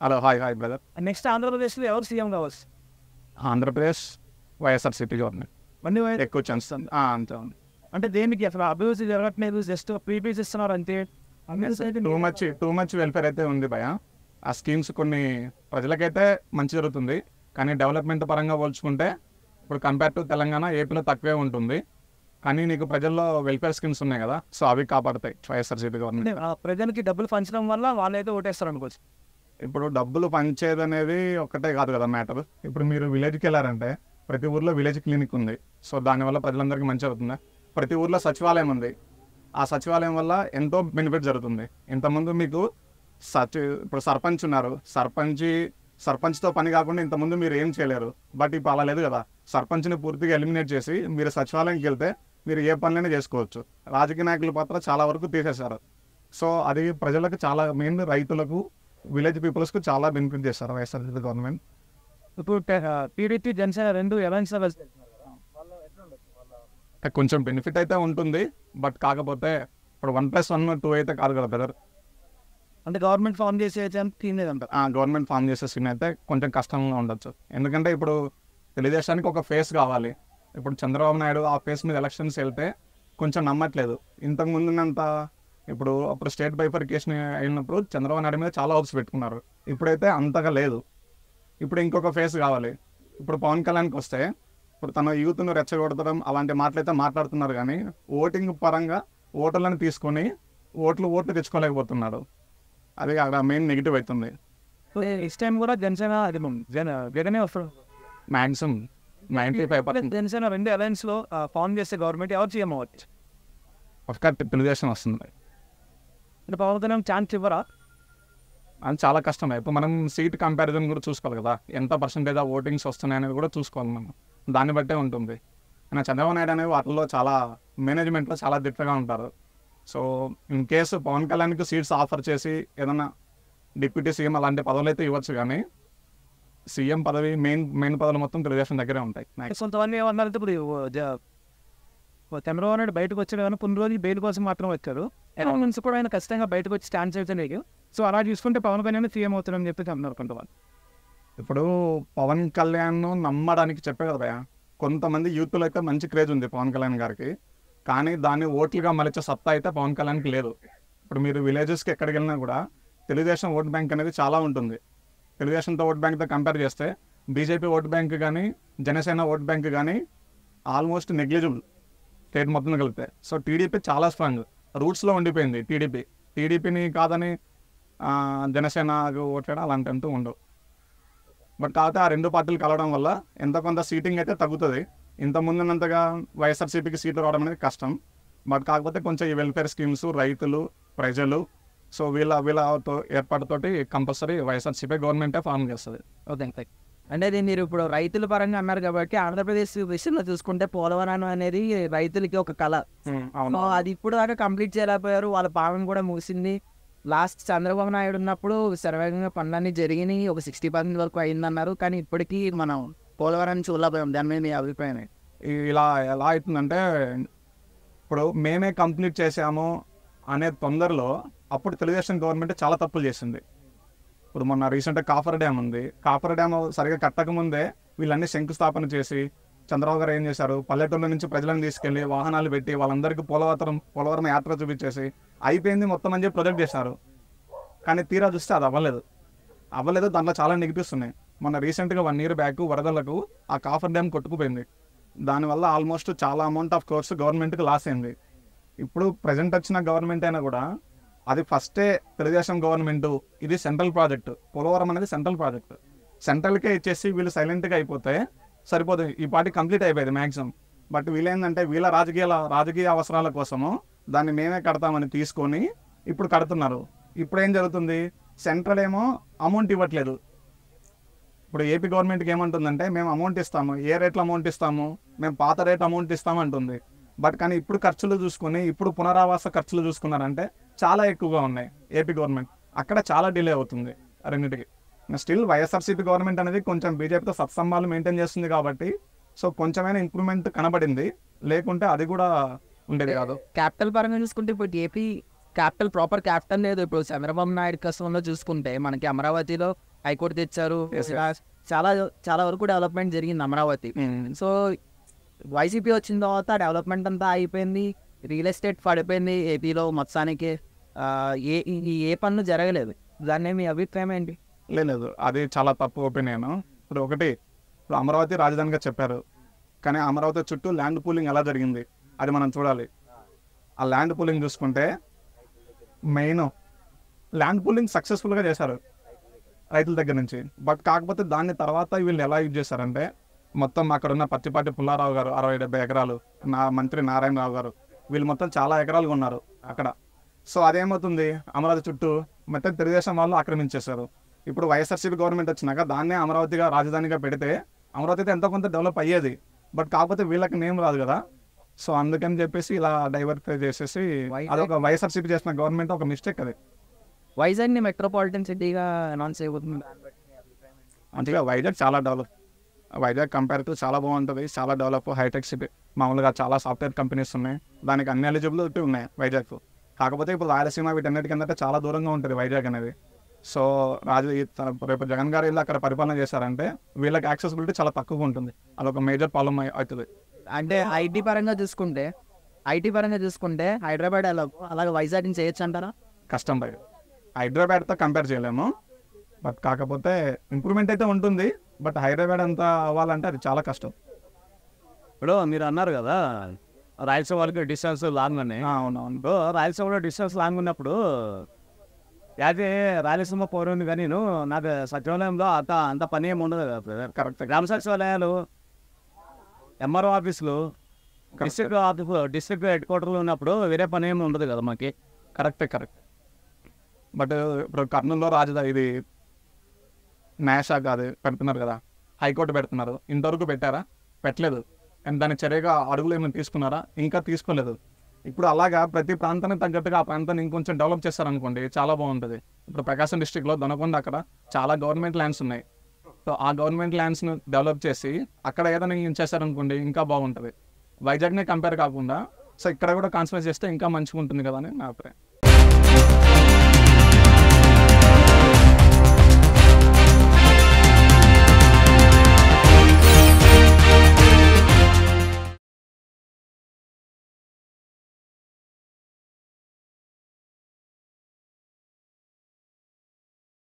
Hello hi hi brother next ఆంధ్రప్రదేశ్లో ఎవరు CM కావచ్చు ఆంధ్రప్రదేశ్ వైఎస్ఆర్సీపీ గవర్నమెంట్ మళ్ళీ వై- ఎక్కువ ఛాన్స్ ఆ, అంతే ఉంది అంటే దేనికి అసలు అభివృద్ధి జరగట్లేదు జస్ట్ పీపీస్ ఇస్తున్నారు అంతే too much too much welfare అయితే ఉంది భయ ఆ స్కీమ్స్ కొన్ని ప్రజలకైతే మంచి జరుగుతుంది కానీ డెవలప్మెంట్ పరంగా పోల్చుకుంటే ఇప్పుడు కంపేర్ టు తెలంగాణ ఏపీలో తక్కువే ఉంటుంది కానీ నీకు ప్రజల్లో వెల్ఫేర్ స్కీమ్స్ ఉన్నాయి కదా సో అవి కాపాడతాయి వైఎస్ఆర్సీపీ గవర్నమెంట్ అంటే ఆ ప్రజలకి డబ్బులు పంచడం వల్ల వాళ్ళైతే ఓటేస్తారు అనుకోవచ్చు ఇప్పుడు డబ్బులు పంచేది అనేది ఒక్కటే కాదు కదా మ్యాటర్ ఇప్పుడు మీరు విలేజ్కి వెళ్ళారంటే ప్రతి ఊర్లో విలేజ్ క్లినిక్ ఉంది సో దానివల్ల ప్రజలందరికీ మంచి అవుతుంది ప్రతి ఊర్లో సచివాలయం ఉంది ఆ సచివాలయం వల్ల ఎంతో బెనిఫిట్ జరుగుతుంది ఇంతకుముందు మీకు సచి ఇప్పుడు సర్పంచ్ ఉన్నారు సర్పంచ్ సర్పంచ్తో పని కాకుండా ఇంతకుముందు మీరు ఏం చేయలేరు బట్ ఇప్పుడు అలా లేదు కదా సర్పంచ్ని పూర్తిగా ఎలిమినేట్ చేసి మీరు సచివాలయంకి వెళ్తే మీరు ఏ పనులైనా చేసుకోవచ్చు రాజకీయ నాయకుల పాత్ర చాలా వరకు తీసేశారు సో అది ప్రజలకు చాలా మెయిన్ రైతులకు విలేజ్ పీపుల్స్కు చాలా బెనిఫిట్ చేస్తారు వైఎస్ఆర్సీపీ గవర్నమెంట్ ఇప్పుడు టీడీపీ జనసేన రెండు ఎలయన్స్ లో కలిసి వెళ్తున్నారు కదా. అంటే కొంచెం బెనిఫిట్ అయితే ఉంటుంది బట్ కాకపోతే ఇప్పుడు వన్ ప్లస్ వన్ టూ అయితే కాదు కదా బ్రదర్ అంటే గవర్నమెంట్ ఫామ్ చేసే తినేదంటారు గవర్నమెంట్ ఫామ్ చేసే సీన్ అయితే కొంచెం కష్టంగా ఉండొచ్చు ఎందుకంటే ఇప్పుడు తెలుగుదేశానికి ఒక ఫేస్ కావాలి ఇప్పుడు చంద్రబాబు నాయుడు ఆ ఫేస్ మీద ఎలక్షన్స్ వెళ్తే కొంచెం నమ్మట్లేదు ఇంతకు ముందున్నంత ఇప్పుడు అప్పుడు స్టేట్ బైఫర్కేషన్ అయినప్పుడు చంద్రబాబు నాయుడు మీద చాలా హోప్స్ పెట్టుకున్నారు ఇప్పుడైతే అంతగా లేదు ఇప్పుడు ఇంకొక ఫేస్ కావాలి ఇప్పుడు పవన్ కళ్యాణ్కి వస్తే ఇప్పుడు తన యూత్ను రెచ్చగొడతడం అలాంటి మాటలైతే మాట్లాడుతున్నారు కానీ ఓటింగ్ పరంగా ఓటర్లను తీసుకొని ఓట్లు ఓట్లు తెచ్చుకోలేకపోతున్నాడు అది అక్కడ మెయిన్ నెగిటివ్ అవుతుంది నెక్స్ట్ టైం కూడా జనసేన అది జన జగనే వస్తారు maximum ninety five percent Janasena రెండు అలయన్స్ లో ఫామ్ చేసే గవర్నమెంట్ ఎవరు సీఎం అవ్వచ్చు ఒక్క తెలుగుదేశం వస్తుంది అంటే పవన్ కళ్యాణ్ ఛాన్స్ ఇవ్వరా అది చాలా కష్టం ఇప్పుడు మనం సీట్ కంపారిజన్ కూడా చూసుకోవాలి కదా ఎంత పర్సెంటేజ్ ఆఫ్ ఓటింగ్స్ వస్తున్నాయి అనేది కూడా చూసుకోవాలి మనం దాన్ని బట్టే ఉంటుంది అయినా చంద్రబాబు నాయుడు అనేవి వాటిల్లో చాలా మేనేజ్మెంట్లో చాలా దిట్టగా ఉంటారు సో ఇన్ కేసు పవన్ కళ్యాణ్కి సీట్స్ ఆఫర్ చేసి ఏదన్నా డిప్యూటీ సీఎం అలాంటి పదవులు అయితే ఇవ్వచ్చు కానీ సీఎం పదవి మెయిన్ మెయిన్ పదవులు మొత్తం తెలుగుదేశం దగ్గరే ఉంటాయి Max. కొంతమంది ఏమన్నారు ఇప్పుడు జ- చంద్రబాబు నాయుడు బయటకు వచ్చాడు కానీ కొన్ని రోజులు బెయిల్ కోసం మాత్రం వచ్చారు ఎలాంటి నుంచి కూడా ఆయన ఖచ్చితంగా బయటకు వచ్చి స్టాండ్ చేయలేదు సో అలా చూసుకుంటే పవన్ కళ్యాణ్ సీఎం అవుతాడని చెప్పి అన్నారు కొంతమంది ఇప్పుడు పవన్ కళ్యాణ్ నమ్మడానికి చెప్పే కదా భయ్యా. కొంతమంది యూత్లో అయితే మంచి క్రేజ్ ఉంది పవన్ కళ్యాణ్ గారికి కానీ దాన్ని ఓట్లుగా మలిచే సత్తా అయితే పవన్ కళ్యాణ్కి లేదు ఇప్పుడు మీరు విలేజెస్కి ఎక్కడికి వెళ్ళినా కూడా తెలుగుదేశం ఓట్ బ్యాంక్ అనేది చాలా ఉంటుంది తెలుగుదేశంతో ఓట్ బ్యాంక్తో కంపేర్ చేస్తే బీజేపీ ఓట్ బ్యాంక్ కానీ జనసేన ఓట్ బ్యాంక్ కానీ ఆల్మోస్ట్ నెగ్లిజిబుల్ స్టేట్ మొత్తం కలిపితే సో టీడీపీ చాలా స్ట్రాంగ్ రూట్స్లో ఉండిపోయింది టీడీపీ టీడీపీని కాదని ఆ, జనసేనకు ఓట్లేయడం అలాంటి అంటూ ఉండవు బట్ కాకపోతే ఆ రెండు పార్టీలు కలవడం వల్ల ఎంత కొంత సీటింగ్ అయితే తగ్గుతుంది ఇంత ముందున్నంతగా వైఎస్ఆర్సీపీకి సీట్లు రావడం అనేది కష్టం బట్ కాకపోతే కొంచెం ఈ వెల్ఫేర్ స్కీమ్స్ రైతులు ప్రజలు సో వీళ్ళ వీళ్ళతో ఏర్పాటుతోటి కంపల్సరీ వైఎస్ఆర్సీపీ గవర్నమెంటే ఫామ్ చేస్తుంది ఓకే అంటే ఇది మీరు ఇప్పుడు రైతుల పరంగా అన్నారు కాబట్టి ఆంధ్రప్రదేశ్ విషయంలో చూసుకుంటే పోలవరం అనేది రైతులకి ఒక కళ అవును సో అది ఇప్పుడు దాకా కంప్లీట్ చేయలేకపోయారు వాళ్ళ పాలన కూడా ముగిసింది లాస్ట్ చంద్రబాబు నాయుడు ఉన్నప్పుడు సర్వేగంగా పనులన్నీ జరిగినాయి ఒక సిక్స్టీ పర్సెంట్ వరకు అయిందన్నారు కానీ ఇప్పటికీ మనం పోలవరాన్ని చూడలేకపోయాం దాని మీద మీ అభిప్రాయం ఏంటి? ఈ- ఇలా ఎలా అవుతుందంటే ఇప్పుడు మేమే కంప్లీట్ చేసాము అనే తొందరలో అప్పుడు తెలుగుదేశం గవర్నమెంట్ చాలా తప్పులు చేసింది ఇప్పుడు మొన్న రీసెంట్గా కాఫర్ డ్యామ్ ఉంది కాఫర్ డ్యామ్ సరిగా కట్టకముందే వీళ్ళన్నీ శంకుస్థాపన చేసి చంద్రబాబు గారు ఏం చేశారు పల్లెటూళ్ళ నుంచి ప్రజలను తీసుకెళ్లి వాహనాలు పెట్టి వాళ్ళందరికీ పోలవరం పోలవరం యాత్ర చూపించేసి అయిపోయింది మొత్తం అని చెప్పి ప్రొజెక్ట్ చేశారు కానీ తీరా చూస్తే అది అవ్వలేదు అవ్వలేదు దాంట్లో చాలా నెగిటివ్స్ ఉన్నాయి మొన్న రీసెంట్గా వన్ ఇయర్ బ్యాక్ వరదలకు ఆ కాఫర్ డ్యామ్ కొట్టుకుపోయింది దానివల్ల ఆల్మోస్ట్ చాలా అమౌంట్ ఆఫ్ కోర్స్ గవర్నమెంట్కి లాస్ అయింది ఇప్పుడు ప్రజెంట్ వచ్చిన గవర్నమెంట్ అయినా కూడా అది ఫస్టే తెలుగుదేశం గవర్నమెంట్ ఇది సెంట్రల్ ప్రాజెక్ట్ పోలవరం అనేది సెంట్రల్ ప్రాజెక్ట్ సెంట్రల్కే ఇచ్చేసి వీళ్ళు సైలెంట్గా అయిపోతే సరిపోతుంది ఈ పార్టీ కంప్లీట్ అయిపోయింది మ్యాక్సిమం బట్ వీళ్ళేందంటే వీళ్ళ రాజకీయాల రాజకీయ అవసరాల కోసము దాన్ని మేమే కడతామని తీసుకొని ఇప్పుడు కడుతున్నారు ఇప్పుడు ఏం జరుగుతుంది సెంట్రల్ ఏమో అమౌంట్ ఇవ్వట్లేదు ఇప్పుడు ఏపీ గవర్నమెంట్కి ఏమంటుందంటే మేము అమౌంట్ ఇస్తాము ఏ రేట్లో అమౌంట్ ఇస్తాము మేము పాత రేట్ అమౌంట్ ఇస్తాము అంటుంది బట్ కానీ ఇప్పుడు ఖర్చులు చూసుకుని ఇప్పుడు పునరావాస ఖర్చులు చూసుకున్నారంటే చాలా ఎక్కువగా ఉన్నాయి ఏపీ గవర్నమెంట్ అక్కడ చాలా డిలే అవుతుంది ఆ రెండింటికి స్టిల్ వైఎస్ఆర్సీపీ గవర్నమెంట్ అనేది కొంచెం బీజేపీతో సత్సంబాలు మెయింటైన్ చేస్తుంది కాబట్టి సో కొంచెమైనా ఇంప్రూవ్మెంట్ కనబడింది లేకుంటే అది కూడా ఉండేది కాదు క్యాపిటల్ పరంగా చూసుకుంటే ఇప్పుడు ఏపీ క్యాపిటల్ ప్రాపర్ క్యాపిటల్ లేదు ఇప్పుడు చంద్రబాబు నాయుడు కష్టంలో చూసుకుంటే మనకి అమరావతిలో హైకోర్టు తెచ్చారు Yes, ఇలా చాలా చాలా వరకు డెవలప్మెంట్ జరిగింది అమరావతి సో వైసీపీ వచ్చిన తర్వాత డెవలప్మెంట్ అంతా అయిపోయింది రియల్ ఎస్టేట్ పడిపోయింది ఏపీలో మొత్తానికి ఆ, ఏ ఈ ఏ పనులు జరగలేదు దాన్ని మీ అభిప్రాయం ఏంటి లేదు అది చాలా తప్పు ఒపీనియన్ ఇప్పుడు ఒకటి ఇప్పుడు అమరావతి రాజధానిగా చెప్పారు కానీ అమరావతి చుట్టూ ల్యాండ్ పూలింగ్ ఎలా జరిగింది అది మనం చూడాలి ఆ ల్యాండ్ పూలింగ్ చూసుకుంటే మెయిన్ ల్యాండ్ పూలింగ్ సక్సెస్ఫుల్గా చేశారు రైతుల దగ్గర నుంచి బట్ కాకపోతే దాన్ని తర్వాత వీళ్ళు ఎలా యూజ్ చేశారంటే మొత్తం అక్కడ ఉన్న పత్తిపాటి పుల్లారావు గారు అరవై డెబ్బై ఎకరాలు నా మంత్రి నారాయణరావు గారు వీళ్ళు మొత్తం చాలా ఎకరాలు ఉన్నారు అక్కడ సో అదేమవుతుంది అమరావతి చుట్టూ మొత్తం తెలుగుదేశం వాళ్ళు ఆక్రమించేశారు ఇప్పుడు వైఎస్ఆర్సీపీ గవర్నమెంట్ వచ్చినాక దాన్నే అమరావతిగా రాజధానిగా పెడితే అమరావతి అయితే ఎంతో కొంత డెవలప్ అయ్యేది బట్ కాకపోతే వీళ్ళకి నేమ్ రాదు కదా సో అందుకని చెప్పేసి ఇలా డైవర్ట్ చేసేసి Why- అదొక వైఎస్ఆర్సీపీ చేసిన గవర్నమెంట్ ఒక మిస్టేక్ అది వైజాగ్ని మెట్రోపాలిటన్ సిటీగా అనౌన్స్ అయిపోతుంది అంటే వైజాగ్ చాలా డెవలప్ వైజాగ్ కంపేర్ టు చాలా బాగుంటుంది చాలా డెవలప్ హైటెక్ సిటీ మామూలుగా చాలా సాఫ్ట్వేర్ కంపెనీస్ ఉన్నాయి దానికి అన్ని ఎలిజిబిలిటీ ఉన్నాయి వైజాగ్ కాకపోతే ఇప్పుడు రాయలసీమ వీటన్నిటి కింద చాలా దూరంగా ఉంటుంది వైజాగ్ అనేది సో రాజు ఈ త- రేపు జగన్ గారు వెళ్ళి అక్కడ పరిపాలన చేశారంటే వీళ్ళకి యాక్సెసిబిలిటీ చాలా తక్కువగా ఉంటుంది అదొక మేజర్ ప్రాబ్లమ్ అవుతుంది అంటే ఐటీ పరంగా చూసుకుంటే ఐటీ పరంగా చూసుకుంటే హైదరాబాద్ ఎలా అలాగే వైజాగ్ నుంచి చేయొచ్చు అంటారా కష్టం బై హైదరాబాద్తో కంపేర్ చేయలేము బట్ కాకపోతే ఇంప్రూవ్మెంట్ అయితే ఉంటుంది బట్ హైదరాబాద్ అంతా అవ్వాలంటే అది చాలా కష్టం ఇప్పుడు మీరు అన్నారు కదా రాయలసీమ వాళ్ళకి డిస్టెన్స్ లాంగ్ అని ఆ, అవునవును ఇప్పుడు రాయలసీమలో డిస్టెన్స్ లాంగ్ ఉన్నప్పుడు అదే రాయలసీమ పౌరుని కానీ నేను నాకు సచివాలయంలో అంత అంత పని ఏమి ఉండదు కదా బ్రదర్ కరెక్ట్ గ్రామ సచివాలయాలు ఎంఆర్ఓ ఆఫీసులు డిస్ట్రిక్ట్ ఆఫీస్ డిస్ట్రిక్ట్ హెడ్ క్వార్టర్లో ఉన్నప్పుడు వేరే పని ఏమి ఉండదు కదా మాకి కరెక్టే కరెక్ట్ బట్ ఇప్పుడు కర్నూలులో రాజధాని ఇది న్యాయశాఖ అది పెడుతున్నారు కదా హైకోర్టు పెడుతున్నారు ఇంతవరకు పెట్టారా పెట్టలేదు అండ్ దాని చర్యగా అడుగులు ఏమైనా తీసుకున్నారా ఇంకా తీసుకోలేదు ఇప్పుడు అలాగా ప్రతి ప్రాంతానికి తగ్గట్టుగా ఆ ప్రాంతాన్ని ఇంకొంచెం డెవలప్ చేస్తారనుకోండి చాలా బాగుంటుంది ఇప్పుడు ప్రకాశం డిస్టిక్లో దొనకొండ అక్కడ చాలా గవర్నమెంట్ ల్యాండ్స్ ఉన్నాయి సో ఆ గవర్నమెంట్ ల్యాండ్స్ను డెవలప్ చేసి అక్కడ ఏదైనా చేస్తారనుకోండి ఇంకా బాగుంటుంది వైజాగ్నే కంపేర్ కాకుండా సో ఇక్కడ కూడా కాన్సన్ట్రేట్ చేస్తే ఇంకా మంచిగా ఉంటుంది కదా అని నా అభిప్రాయం